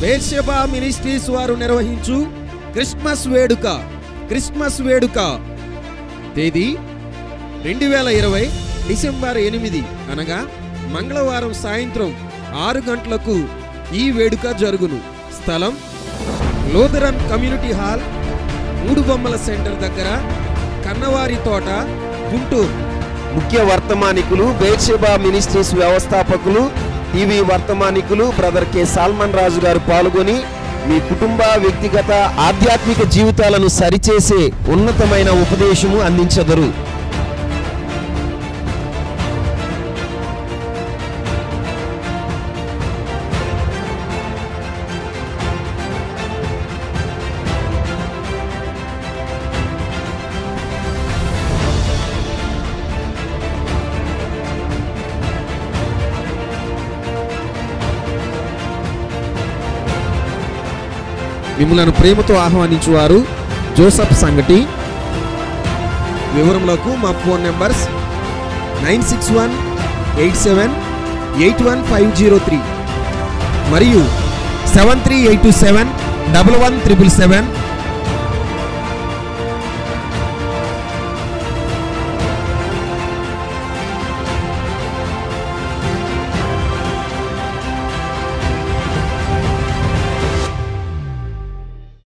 బేర్షెబా ministries వారు నిర్వహించు Christmas వేడుక Christmas వేడుక తేదీ రెండు వేల ఇరవై డిసెంబర్ ఎనిమిది అనగా మంగళవారం సాయంత్రం ఆరు గంటలకు ఈ వేడుక జరుగును స్థలం లోదరన్ కమ్యూనిటీ హాల్ మూడు బొమ్మల సెంటర్ దగ్గర కన్నవారి తోట గుంటూరు ముఖ్య వర్తమానికులు బేర్షెబా మినిస్ట్రీస్ వ్యవస్థాపకులు టీవీ వర్తమానికులు బ్రదర్ కె సాల్మన్ రాజు గారు పాల్గొని మీ కుటుంబ వ్యక్తిగత ఆధ్యాత్మిక జీవితాలను సరిచేసే ఉన్నతమైన ఉపదేశము అందించదరు మిమ్మలను ప్రేమతో ఆహ్వానించువారు జోసఫ్ సంగటి వివరములకు మా phone numbers nine six one eight seven eight one five zero three మరియు seven three eight two seven double one triple seven